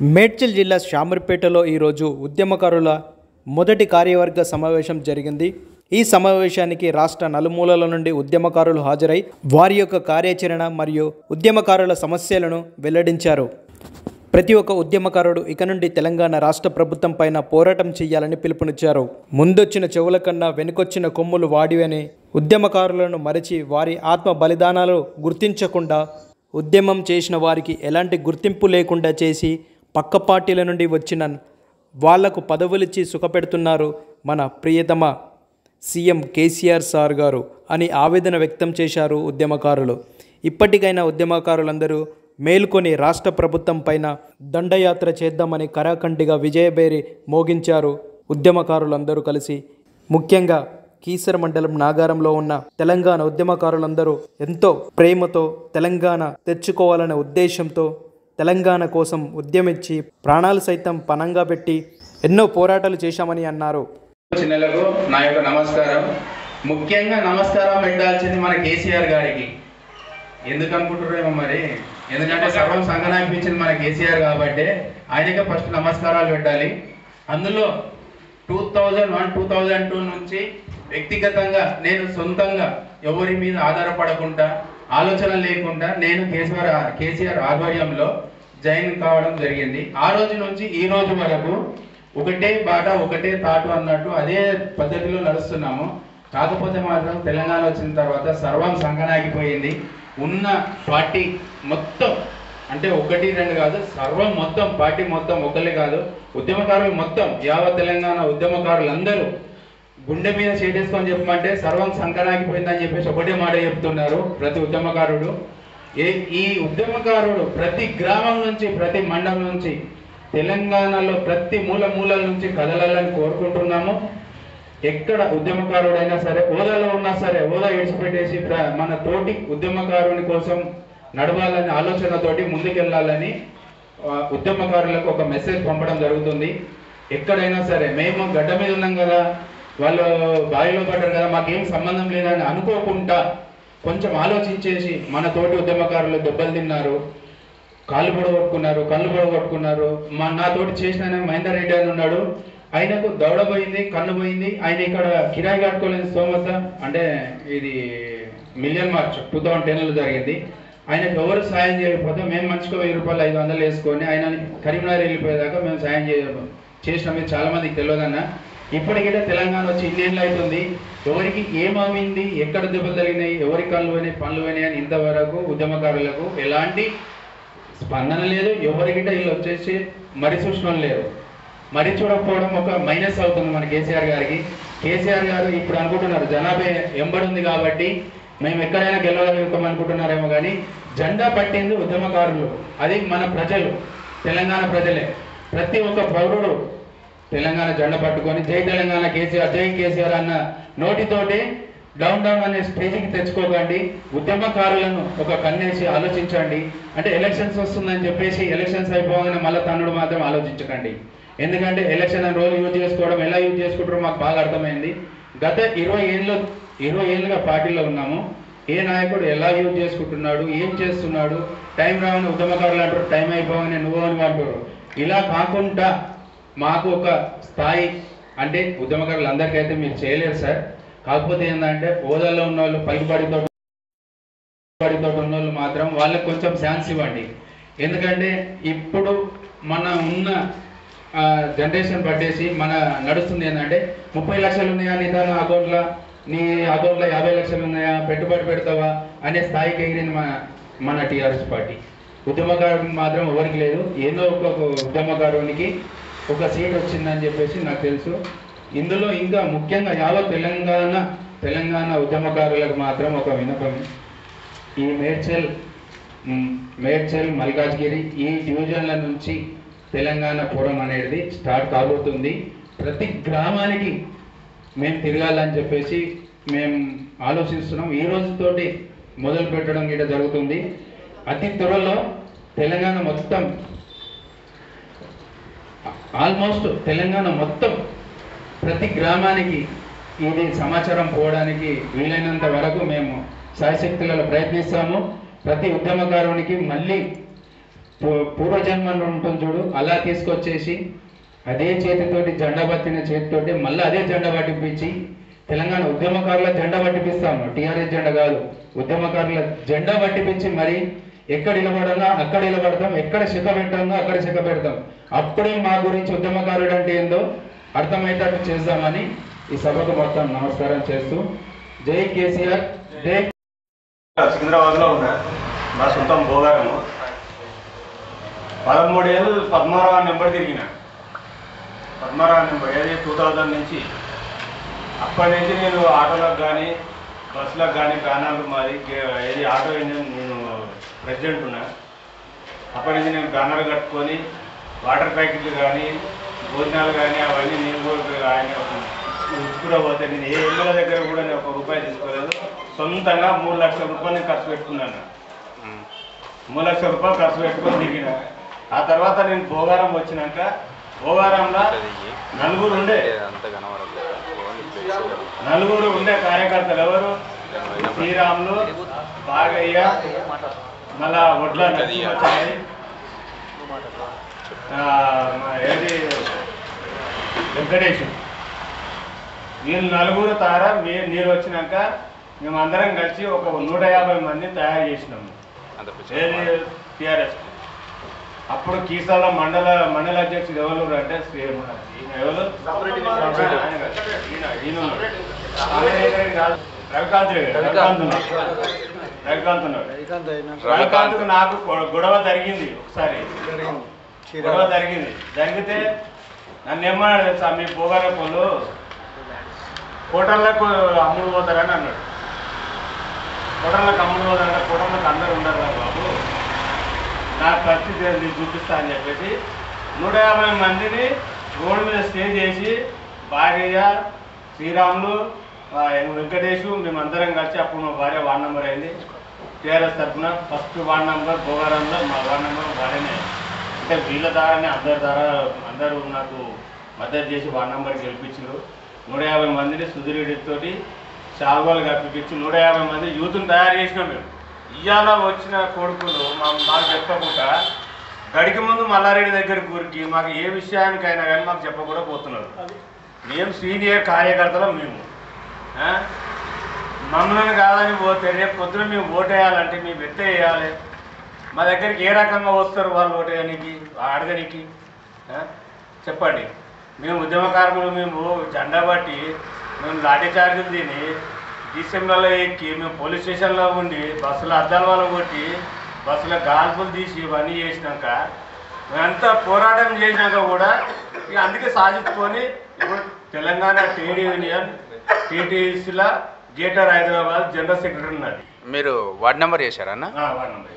మేడ్చల్ జిల్లా శామర్పేటలో ఈరోజు ఉద్యమకారుల మొదటి కార్యవర్గ సమావేశం జరిగింది ఈ సమావేశానికి రాష్ట్ర నలుమూలల నుండి ఉద్యమకారులు హాజరై వారి యొక్క కార్యాచరణ మరియు ఉద్యమకారుల సమస్యలను వెల్లడించారు ప్రతి ఒక్క ఉద్యమకారుడు ఇక నుండి తెలంగాణ రాష్ట్ర ప్రభుత్వం పైన పోరాటం చేయాలని పిలుపునిచ్చారు ముందొచ్చిన చెవుల కన్నా వెనుకొచ్చిన కొమ్ములు వాడివని ఉద్యమకారులను మరచి వారి ఆత్మ బలిదానాలు గుర్తించకుండా ఉద్యమం చేసిన వారికి ఎలాంటి గుర్తింపు లేకుండా చేసి పక్క పార్టీల నుండి వచ్చిన వాళ్లకు పదవులిచ్చి సుఖపెడుతున్నారు మన ప్రియతమ సీఎం కేసీఆర్ సార్ గారు అని ఆవేదన వ్యక్తం చేశారు ఉద్యమకారులు ఇప్పటికైనా ఉద్యమకారులందరూ మేల్కొని రాష్ట్ర ప్రభుత్వం పైన దండయాత్ర చేద్దామని కరాఖండిగా విజయబేరి మోగించారు ఉద్యమకారులందరూ కలిసి ముఖ్యంగా కీసర మండలం నాగారంలో ఉన్న తెలంగాణ ఉద్యమకారులందరూ ఎంతో ప్రేమతో తెలంగాణ తెచ్చుకోవాలనే ఉద్దేశంతో తెలంగాణ కోసం ఉద్యమించి ప్రాణాలు సైతం పనంగా పెట్టి ఎన్నో పోరాటాలు చేశామని అన్నారు చిన్నలకు నా యొక్క నమస్కారం ముఖ్యంగా నమస్కారం పెట్టాల్సింది మన కేసీఆర్ గారికి ఎందుకు అనుకుంటున్నారేమో మరి ఎందుకంటే సర్వం సంగనాపించింది మన కేసీఆర్ కాబట్టి ఆయనకే ఫస్ట్ నమస్కారాలు పెట్టాలి అందులో two thousand one two thousand two నుంచి వ్యక్తిగతంగా నేను సొంతంగా ఎవరి మీద ఆధారపడకుండా ఆలోచన లేకుండా నేను కేసీఆర్ కేసీఆర్ ఆధ్వర్యంలో జాయిన్ కావడం జరిగింది ఆ రోజు నుంచి ఈ రోజు వరకు ఒకటే బాట ఒకటే తాటు అన్నట్టు అదే పద్ధతిలో నడుస్తున్నాము కాకపోతే మాత్రం తెలంగాణ వచ్చిన తర్వాత సర్వం సంకనాగిపోయింది ఉన్న పార్టీ మొత్తం అంటే ఒకటి రెండు కాదు సర్వం మొత్తం పార్టీ మొత్తం ఒకళ్ళే కాదు ఉద్యమకారులు మొత్తం యావత్ తెలంగాణ ఉద్యమకారులందరూ గుండె మీద చేసేసుకొని చెప్పమంటే సర్వం సంకనాగిపోయిందని చెప్పేసి ఒకటే మాట చెప్తున్నారు ప్రతి ఉద్యమకారుడు ఏ ఈ ఉద్యమకారుడు ప్రతి గ్రామం నుంచి ప్రతి మండలం నుంచి తెలంగాణలో ప్రతి మూల మూలల నుంచి కదలాలని కోరుకుంటున్నాము ఎక్కడ ఉద్యమకారుడైనా సరే హోదాలో ఉన్నా సరే హోదా విడిచిపెట్టేసి ప్ర- మన తోటి ఉద్యమకారుని కోసం నడవాలని ఆలోచనతోటి ముందుకెళ్ళాలని ఆ, ఉద్యమకారులకు ఒక మెసేజ్ పంపడం జరుగుతుంది ఎక్కడైనా సరే మేము గడ్డ మీద ఉన్నాం కదా వాళ్ళు బావిలో పడ్డారు కదా మాకేం సంబంధం లేదని అనుకోకుండా కొంచెం ఆలోచించేసి మన తోటి ఉద్యమకారులు దెబ్బలు తిన్నారు కాళ్ళు పొడగొట్టుకున్నారు కళ్ళు పొడగొట్టుకున్నారు మా నాతోటి చేసిన ఆయన మహేందర్ రెడ్డి అని ఉన్నాడు ఆయనకు దవడ పోయింది కన్ను పోయింది ఆయన ఇక్కడ కిరాయి కట్టుకోలేని స్తోమత అంటే ఇది మిలియన్ మార్చ్ టూ థౌజండ్ టెన్లో జరిగింది ఆయనకు ఎవరు సాయం చేయకపోతే మేము మనిషికి వెయ్యి రూపాయలు ఐదు వందలు వేసుకొని ఆయన కరీంనగర్ వెళ్ళిపోయేదాకా మేము సాయం చేయ చేసినాం ఇది చాలా మందికి తెలియదన్న ఇప్పటికైతే తెలంగాణ వచ్చి ఇన్నేళ్ళు అవుతుంది ఎవరికి ఏమయింది ఎక్కడ దెబ్బలు తగినాయి ఎవరి కళ్ళు పోయినాయి పనులు పోయినాయి అని ఇంతవరకు ఉద్యమకారులకు ఎలాంటి స్పందన లేదు ఎవరికిట వీళ్ళు వచ్చేసి మరి చూసిన లేరు మరి చూడకపోవడం ఒక మైనస్ అవుతుంది మన కేసీఆర్ గారికి కేసీఆర్ గారు ఇప్పుడు అనుకుంటున్నారు జనాభా ఎంబడి ఉంది కాబట్టి మేము ఎక్కడైనా గెలవగలుగుతాం అనుకుంటున్నారేమో కానీ జెండా పట్టింది ఉద్యమకారులు అది మన ప్రజలు తెలంగాణ ప్రజలే ప్రతి ఒక్క పౌరుడు తెలంగాణ జెండా పట్టుకొని జై తెలంగాణ కేసీఆర్ జై కేసీఆర్ అన్న నోటితోటి డౌన్ డౌన్ అనే స్టేజ్కి తెచ్చుకోకండి ఉద్యమకారులను ఒక కన్నేసి ఆలోచించండి అంటే ఎలక్షన్స్ వస్తుందని చెప్పేసి ఎలక్షన్స్ అయిపోగానే మళ్ళీ తన్నుడు మాత్రం ఆలోచించకండి ఎందుకంటే ఎలక్షన్ అని రోజు యూజ్ చేసుకోవడం ఎలా యూజ్ చేసుకుంటారో మాకు బాగా అర్థమైంది గత ఇరవై ఏళ్ళు ఇరవై ఏళ్ళుగా పార్టీలో ఉన్నాము ఏ నాయకుడు ఎలా యూజ్ చేసుకుంటున్నాడు ఏం చేస్తున్నాడు టైం రావని ఉద్యమకారులు అంటారు టైం అయిపోగానే నువ్వు అని అంటారు ఇలా కాకుండా మాకు ఒక స్థాయి అంటే ఉద్యమకారులు అందరికైతే మీరు చేయలేరు సార్ కాకపోతే ఏంటంటే హోదాలో ఉన్న వాళ్ళు పలుకుబడితో పలుకుబడితో ఉన్న వాళ్ళు మాత్రం వాళ్ళకి కొంచెం ఛాన్స్ ఇవ్వండి ఎందుకంటే ఇప్పుడు మన ఉన్న జనరేషన్ పట్టేసి మన నడుస్తుంది ఏంటంటే ముప్పై లక్షలు ఉన్నాయా నీ తన అకౌంట్లో నీ అకౌంట్లో యాభై లక్షలు ఉన్నాయా పెట్టుబడి పెడతావా అనే స్థాయికి ఎగిరింది మన మన టీఆర్ఎస్ పార్టీ ఉద్యమకారునికి మాత్రం ఎవరికి లేదు ఏదో ఒక ఉద్యమకారునికి ఒక సీట్ వచ్చిందని చెప్పేసి నాకు తెలుసు ఇందులో ఇంకా ముఖ్యంగా యావత్ తెలంగాణ తెలంగాణ ఉద్యమకారులకు మాత్రం ఒక వినపం ఈ మేడ్చల్ మ్, మేడ్చల్ మల్కాజ్గిరి ఈ డివిజన్ల నుంచి తెలంగాణ పోవడం అనేది స్టార్ట్ కాబోతుంది ప్రతి గ్రామానికి మేము తిరగాలని చెప్పేసి మేము ఆలోచిస్తున్నాం ఈ రోజుతోటి మొదలు పెట్టడం గిట్ట జరుగుతుంది అతి త్వరలో తెలంగాణ మొత్తం ఆల్మోస్ట్ తెలంగాణ మొత్తం ప్రతి గ్రామానికి ఇది సమాచారం పోవడానికి వీలైనంత వరకు మేము సాయశక్తులలో ప్రయత్నిస్తాము ప్రతి ఉద్యమకారునికి మళ్ళీ సో పూర్వజన్మలో ఉంటుంది చూడు అలా తీసుకొచ్చేసి అదే చేతితోటి జెండా పట్టిన చేతితోటి మళ్ళీ అదే జెండా పట్టిపించి తెలంగాణ ఉద్యమకారుల జెండా పట్టిపిస్తాము టీఆర్ఎస్ జెండా కాదు ఉద్యమకారుల జెండా పట్టిపించి మరి ఎక్కడ నిలబడాలో అక్కడ నిలబడతాం ఎక్కడ శిఖ పెట్టాలో అక్కడ శిఖ పెడతాం అప్పుడే మా గురించి ఉద్యమకారుడు అంటే ఏందో అర్థమయ్యేటట్టు చేద్దామని ఈ సభకు మొత్తం నమస్కారం చేస్తూ జై కేసీఆర్ జై సికింద్రాబాద్ లో ఉన్నా నా సొంతం భోగారము పదమూడు ఏళ్ళు పద్మారావు నెంబర్ తిరిగిన పద్మారావు నెంబర్ ఏది టూ థౌజండ్ నుంచి అప్పటి నుంచి నేను ఆటోలకు కానీ బస్సులకు కానీ గానాలు మాది గే- ఏది ఆటో ఇంజన్ నేను ప్రెసిడెంట్ ఉన్నా అప్పటి నుంచి నేను బ్యానర్ కట్టుకొని వాటర్ ప్యాకెట్లు కానీ భోజనాలు కానీ అవన్నీ నేను కూడా ఆయన కూడా పోతే నేను ఏ ఇళ్ళ దగ్గర కూడా నేను ఒక రూపాయి తీసుకోలేదు సొంతంగా మూడు లక్షల రూపాయలు నేను ఖర్చు పెట్టుకున్నాను మూడు లక్షల రూపాయలు ఖర్చు పెట్టుకొని దిగిన ఆ తర్వాత నేను భోగారం వచ్చినాక భోగారంలో నలుగురు ఉండే నలుగురు ఉండే కార్యకర్తలు ఎవరు శ్రీరాములు బాగయ్య మళ్ళా వడ్ల నరసింహాచారి ఆ, మా ఏది వెంకటేశం వీళ్ళు నలుగురు తార మీరు నీరు వచ్చినాక మేమందరం కలిసి ఒక నూట యాభై మంది తయారు చేసినాము ఏది టిఆర్ఎస్ అప్పుడు కీసాల మండల మండల అధ్యక్షుడు ఎవరు అంటే శ్రీ- ఈయన ఎవరు ఆయన కాదు. ఈయన- ఈయన ఉన్నాడు. ఆయన దగ్గరికి కాదు. రవికాంత్ రెడ్డి. రవికాంత్ ఉన్నాడు. రవికాంత్ ఉన్నాడు రవికాంత్ నాకు గొ- గొడవ జరిగింది ఒకసారి గొడవ జరిగింది జరిగితే నన్ను ఏమన్నాడు తెలుసా మీ పోగారే పనులు హోటళ్ళకు అమ్ముడు పోతారని అన్నాడు హోటళ్ళకు అమ్ముడు పోతారంటే హోటళ్ళకు అందరు ఉండరు కదా బాబు నాకు పరిస్థితి ఏంది చూపిస్తా అని చెప్పేసి నూట యాభై మందిని రోడ్డు మీద స్టే చేసి భార్య శ్రీరాములు ఆ, వెంకటేష్ మేమందరం కలిసి అప్పుడు మా భార్య వార్డ్ నెంబర్ అయింది టీఆర్ఎస్ తరఫున ఫస్ట్ వార్డ్ నెంబర్ భోగారంలో మా వార్డ్ నెంబర్ భార్యనే అంటే వీళ్ళ ద్వారానే అందరి ద్వారా అందరూ నాకు మద్దతు చేసి వార్డ్ నెంబర్ గెలిపించారు నూట యాభై మందిని సుధీరెడ్డితోటి శాల్వాలు కప్పించి నూట యాభై మంది యూత్ని తయారు చేసినాం మేము ఇవాళ వచ్చిన కొడుకులు మా మాకు చెప్పకుండా గడికి ముందు మల్లారెడ్డి దగ్గర కూరికి మాకు ఏ విషయానికైనా కానీ మాకు చెప్పకుండా పోతున్నారు మేము సీనియర్ కార్యకర్తలం మేము ఆ? మమ్మల్ని కాదని పోతే రేపు పొద్దున మేము ఓటేయాలంటే మేము ఎట్ట వేయాలి మా దగ్గరికి ఏ రకంగా వస్తారు వాళ్ళు ఓటేయడానికి అడగనికి ఆ? చెప్పండి మేము ఉద్యమకారులు మేము జెండా బట్టి మేము లాఠీ చార్జీలు తిని డిసెంబర్లో ఎక్కి మేము పోలీస్ స్టేషన్లో ఉండి బస్సులో అద్దాల వాళ్ళ కొట్టి బస్సులో గాల్పులు తీసి ఇవన్నీ చేసినాక మేమంతా పోరాటం చేసినాక కూడా ఇక అందుకే సాధించుకొని ఇప్పుడు తెలంగాణ ట్రేడ్ యూనియన్ టీటీసీల గ్రేటర్ హైదరాబాద్ జనరల్ సెక్రటరీ ఉన్నది మీరు వార్డ్ నెంబర్ చేశారా అన్న ఆ, వార్డు నంబర్.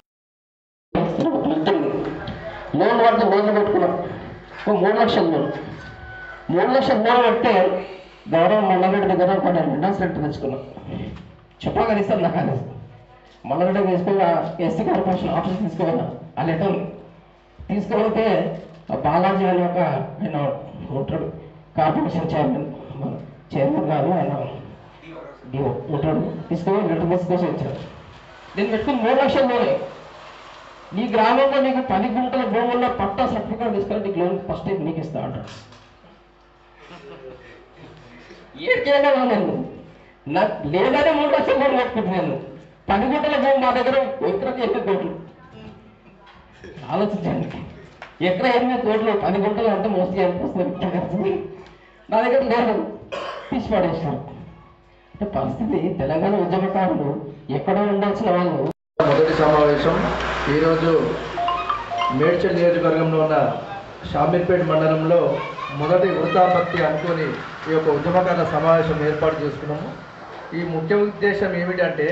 లోన్ పడితే లోన్లు పెట్టుకున్నాం ఓ మూడు లక్షల లోన్ మూడు లక్షల లోన్ పెడితే గౌరవ మల్లగడ్డ దగ్గర కొన్ని విండోస్ లెటర్ తెచ్చుకున్నాం చెప్పగానే ఇస్తాను నాకు అది మల్లగడ్డ తీసుకుని ఎస్సీ కార్పొరేషన్ ఆఫీస్ తీసుకున్నా ఆ లెటర్ తీసుకువెళ్తే ఆ బాలాజీ అని ఒక ఆయన ఉంటాడు కార్పొరేషన్ చైర్మన్ మన చైర్మన్ కాదు ఆయన డిఓ ఉంటాడు తీసుకొని లెటర్ తీసుకొని వచ్చాడు నేను పెట్టుకుని మూడు లక్షల లోనే నీ గ్రామంలో నీకు పది గుంటల భూముల్లో పట్టా సర్టిఫికేట్ తీసుకొని నీకు లోన్ ఫస్ట్ టైం నీకు ఇస్తా అంటాడు ఏం చేయగలను నేను నాకు లేదనే మూడు లక్షల లోన్ కట్టుకుంటున్నాను పది గుంటల భూమి మా దగ్గర ఎకరం ఎనిమిది కోట్లు ఆలోచించండి ఎకర ఎనిమిది కోట్లు పది గుంటలు అంటే మోస్ట్లీ ఎంత వస్తుంది విద్యా ఖర్చు నా దగ్గర లేదు తీసి పడేసాను అంటే పరిస్థితి తెలంగాణ ఉద్యమకారులు ఎక్కడో ఉండాల్సిన వాళ్ళు మొదటి సమావేశం ఈరోజు మేడ్చల్ నియోజకవర్గంలో ఉన్న షామీర్పేట మండలంలో మొదటి వృత్తాపత్తి అనుకొని ఈ యొక్క ఉద్యమకాల సమావేశం ఏర్పాటు చేసుకున్నాము ఈ ముఖ్య ఉద్దేశం ఏమిటంటే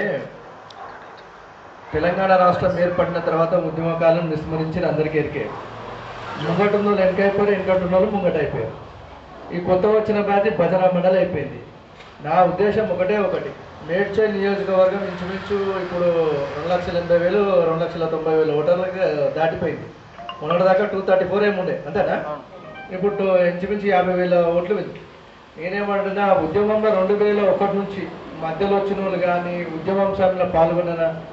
తెలంగాణ రాష్ట్రం ఏర్పడిన తర్వాత ఉద్యమకాలను విస్మరించిన అందరికీ ఎరికే ముంగటున్న వాళ్ళు వెనకైపోయారు వెనకటున్న వాళ్ళు ముంగట అయిపోయారు ఈ కొత్త వచ్చిన బ్యాచ్ భజన మండలి అయిపోయింది నా ఉద్దేశం ఒకటే ఒకటి మేడ్చల్ నియోజకవర్గం ఇంచుమించు ఇప్పుడు రెండు లక్షల ఎనభై వేలు రెండు లక్షల తొంభై వేలు ఓటర్లకు దాటిపోయింది మొన్నటి దాకా టూ థర్టీ ఫోర్ ఏముండే అంతేనా ఇప్పుడు టూ- ఇంచుమించు యాభై వేల ఓట్లు ఉంది నేనేమంటున్నా ఉద్యమంలో రెండు వేల ఒకటి నుంచి మధ్యలో వచ్చిన వాళ్ళు కానీ ఉద్యమం సమయంలో పాల్గొన్న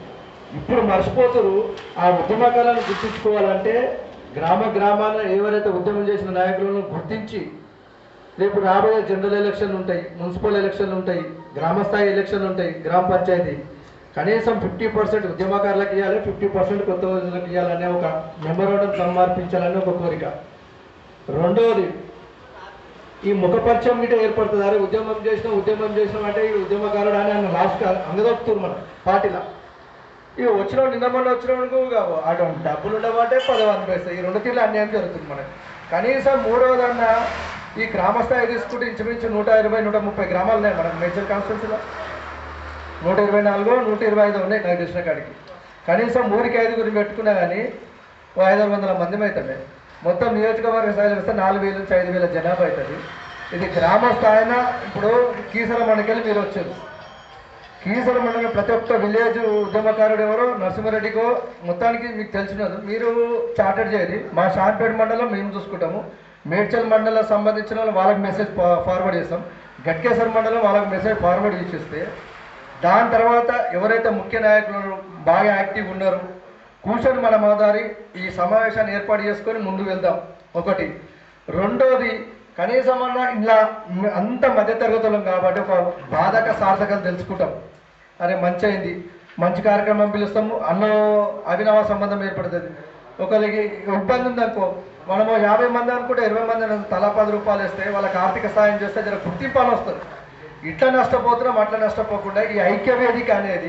ఇప్పుడు మర్చిపోతారు ఆ ఉద్యమకాలను గుర్తించుకోవాలంటే గ్రామ గ్రామాల్లో ఎవరైతే ఉద్యమం చేసిన నాయకులను గుర్తించి రేపు రాబోయే జనరల్ ఎలక్షన్లు ఉంటాయి మున్సిపల్ ఎలక్షన్లు ఉంటాయి గ్రామ స్థాయి ఎలక్షన్లు ఉంటాయి గ్రామ పంచాయతీ కనీసం ఫిఫ్టీ పర్సెంట్ ఉద్యమకారులకు ఇవ్వాలి ఫిఫ్టీ పర్సెంట్ కొత్త వాళ్ళకి ఇవ్వాలనే ఒక మెమోరాండం సమర్పించాలని ఒక కోరిక రెండవది ఈ ముఖపరిచయం గిట్ట ఏర్పడుతుంది అరే ఉద్యమం చేసిన ఉద్యమం చేసినాం అంటే ఈ ఉద్యమకారుడు అని ఆయన లాస్ట్ అంగదొక్కుతారు మనం పార్టీలో ఇక వచ్చిన నిన్న మొన్న వచ్చినోడుకు అటు డబ్బులు ఉండమంటే పదవి అనిపిస్తాయి ఈ రెండు తీర్లు అన్యాయం జరుగుతుంది మనకి కనీసం మూడవదన్న ఈ గ్రామ స్థాయి తీసుకుంటే ఇంచుమించు నూట ఇరవై నూట ముప్పై గ్రామాలు ఉన్నాయి మనకు మేజర్ కాన్స్టిట్యూన్సీలో నూట ఇరవై నాలుగు నూట ఇరవై ఐదు ఉన్నాయి నాకు తెలిసిన కాడికి కనీసం ఊరికి ఐదుగురు పెట్టుకున్నా కానీ ఓ ఐదు వందల మంది అవుతుంది మొత్తం నియోజకవర్గ స్థాయిలో వస్తే నాలుగు వేల నుంచి ఐదు వేల జనాభా అవుతుంది ఇది గ్రామ స్థాయిన ఇప్పుడు కీసర మండకెళ్ళి మీరు వచ్చారు కీసర మండలం ప్రతి ఒక్క విలేజ్ ఉద్యమకారుడు ఎవరో నరసింహారెడ్డికో మొత్తానికి మీకు తెలిసినది మీరు చార్టర్ చేయరు మా షార్ట్పేట మండలం మేము చూసుకుంటాము మేడ్చల్ మండలం సంబంధించిన వాళ్ళు వాళ్ళకి మెసేజ్ ఫార్వర్డ్ చేస్తాం గట్కేశ్వర మండలం వాళ్ళకి మెసేజ్ ఫార్వర్డ్ చేసేస్తే దాని తర్వాత ఎవరైతే ముఖ్య నాయకులు ఉన్నారో, బాగా యాక్టివ్ ఉన్నారు కూర్చొని మన మాదారి ఈ సమావేశాన్ని ఏర్పాటు చేసుకొని ముందుకు వెళ్దాం ఒకటి రెండోది కనీసం అన్న ఇలా అంత మధ్యతరగతులం కాబట్టి ఒక బాధక సార్థకం తెలుసుకుంటాం అరే మంచి అయింది మంచి కార్యక్రమం పిలుస్తాము అన్నో అభినవ సంబంధం ఏర్పడుతుంది ఒకరికి ఇబ్బంది ఉందనుకో మనము యాభై మంది అనుకుంటే ఇరవై మంది అనుకో, తలా పది రూపాయలు ఇస్తే వాళ్ళకి ఆర్థిక సాయం చేస్తే జర గుర్తింపు అని వస్తుంది ఇట్లా నష్టపోతున్నాం అట్లా నష్టపోకుండా ఈ ఐక్య వేదిక అనేది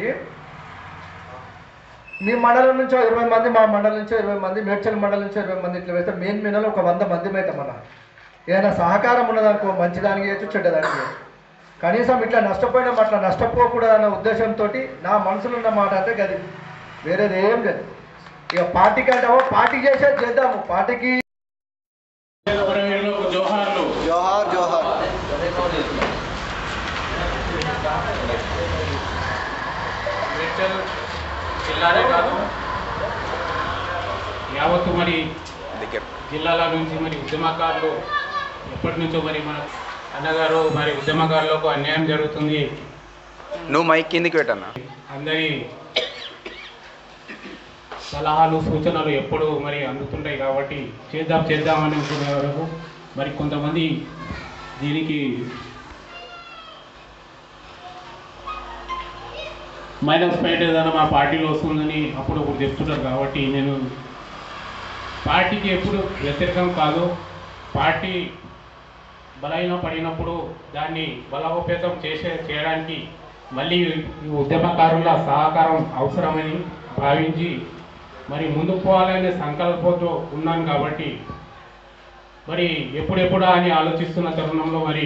మీ మండలం నుంచో ఇరవై మంది మా మండలం నుంచో ఇరవై మంది మేడ్చల్ మండలం నుంచో ఇరవై మంది ఇట్లా వేస్తే మెయిన్ మీనలో ఒక వంద మంది అయితే మన ఏదైనా సహకారం ఉన్నదనుకో మంచిదానికి చేయొచ్చు చెడ్డదానికి చేయొచ్చు కనీసం ఇట్లా నష్టపోయినా అట్లా నష్టపోకూడదు అన్న ఉద్దేశంతో నా మనసులో ఉన్న మాట అంటే గది వేరేది ఏం లేదు ఇక పార్టీకి అంటావో పార్టీ చేసేది చేద్దాము పార్టీకి జోహార్లు జోహార్ జోహార్ మేడ్చల్ జిల్లానే కాదు యావత్తు మరి జిల్లాల నుంచి మరి ఉద్యమకారులు ఎప్పటి నుంచో మరి మన అన్నగారు మరి ఉద్యమకారులకు అన్యాయం జరుగుతుంది నువ్వు మైక్ కిందికి పెట్టన్నా అందరి సలహాలు సూచనలు ఎప్పుడు మరి అందుతుంటాయి కాబట్టి చేద్దాం చేద్దాం అని అనుకునే వరకు మరి కొంతమంది దీనికి మైనస్ పాయింట్ ఏదైనా మా పార్టీలో వస్తుందని అప్పుడప్పుడు చెప్తుంటారు కాబట్టి నేను పార్టీకి ఎప్పుడు వ్యతిరేకం కాదు పార్టీ బలహీన పడినప్పుడు దాన్ని బలోపేతం చేసే చేయడానికి మళ్ళీ ఈ ఉద్యమకారుల సహకారం అవసరమని భావించి మరి ముందుకు పోవాలనే సంకల్పంతో ఉన్నాను కాబట్టి మరి ఎప్పుడెప్పుడా అని ఆలోచిస్తున్న తరుణంలో మరి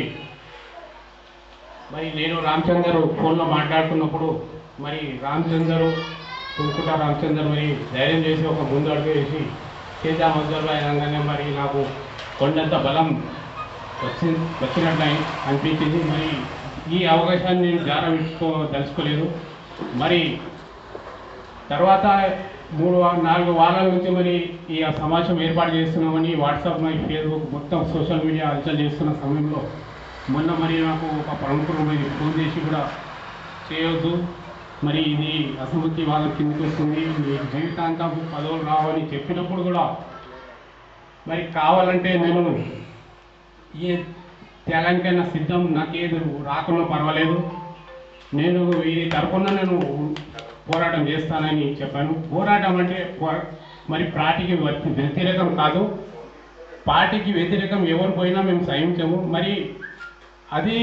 మరి నేను రామచందర్ ఫోన్లో మాట్లాడుతున్నప్పుడు మరి రామచందర్ తుంకుట రామచందర్ మరి ధైర్యం చేసి ఒక ముందు అడుగు వేసి చేద్దాం అబ్జర్వ్ అనగానే మరి నాకు కొండంత బలం వచ్చి వచ్చినట్లు అయి- అనిపించింది మరి ఈ అవకాశాన్ని నేను జార విట్టుకో తెలుసుకోలేదు మరి తర్వాత మూడు వా- నాలుగు వారాల నుంచి మరి ఈ ఆ సమావేశం ఏర్పాటు చేస్తున్నామని వాట్సాప్ మరి ఫేస్బుక్ మొత్తం సోషల్ మీడియా హల్చల్ చేస్తున్న సమయంలో మొన్న మరి నాకు ఒక ప్రముఖుడు మరి ఫోన్ చేసి కూడా చేయొద్దు మరి ఇది అసమ్మతి వాదం కిందకి వస్తుంది మీకు జీవితాంతం పదవులు రావని చెప్పినప్పుడు కూడా మరి కావాలంటే నేను ఏ త్యాగానికైనా సిద్ధం నాకేది రాకుండా పర్వాలేదు నేను ఈ తరపున నేను పోరాటం చేస్తానని చెప్పాను పోరాటం అంటే పో- మరి పార్టీకి వ్య- వ్యతిరేకం కాదు పార్టీకి వ్యతిరేకం ఎవరు పోయినా మేము సహించము మరి అది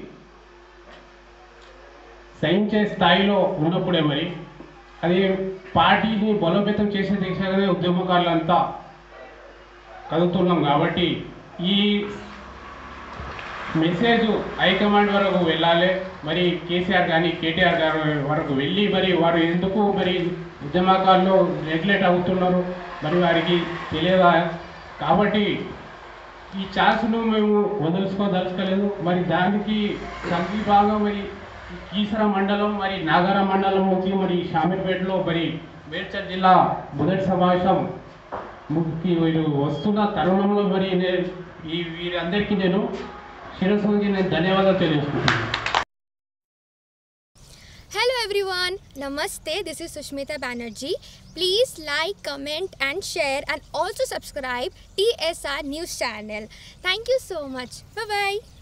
సహించే స్థాయిలో ఉన్నప్పుడే మరి అది పార్టీని బలోపేతం చేసే దిశగానే ఉద్యమకారులంతా కదులుతున్నాం కాబట్టి ఈ మెసేజ్ హైకమాండ్ వరకు వెళ్ళాలి మరి కేసీఆర్ కానీ కేటీఆర్ గారి వరకు వెళ్ళి మరి వారు ఎందుకు మరి ఉద్యమకారులు రెగ్యులేట్ అవుతున్నారు మరి వారికి తెలియదా కాబట్టి ఈ ఛాన్స్ను మేము వదులుకోదలుచుకోలేదు మరి దానికి సంఘీభాగం మరి కీసర మండలం మరి నాగర మండలం నుంచి మరి షామీర్పేటలో మరి మేడ్చల్ జిల్లా మొదటి సమావేశం ముఖ్య వీరు వస్తున్న తరుణంలో మరి నేను ఈ వీరందరికీ నేను శిరస్సు వంచి నేను ధన్యవాదాలు తెలియజేసుకుంటున్నాను Hello everyone, Namaste, this is Sushmita Banerjee. Please like, comment, and share, and also subscribe TSR News channel. Thank you so much. Bye bye.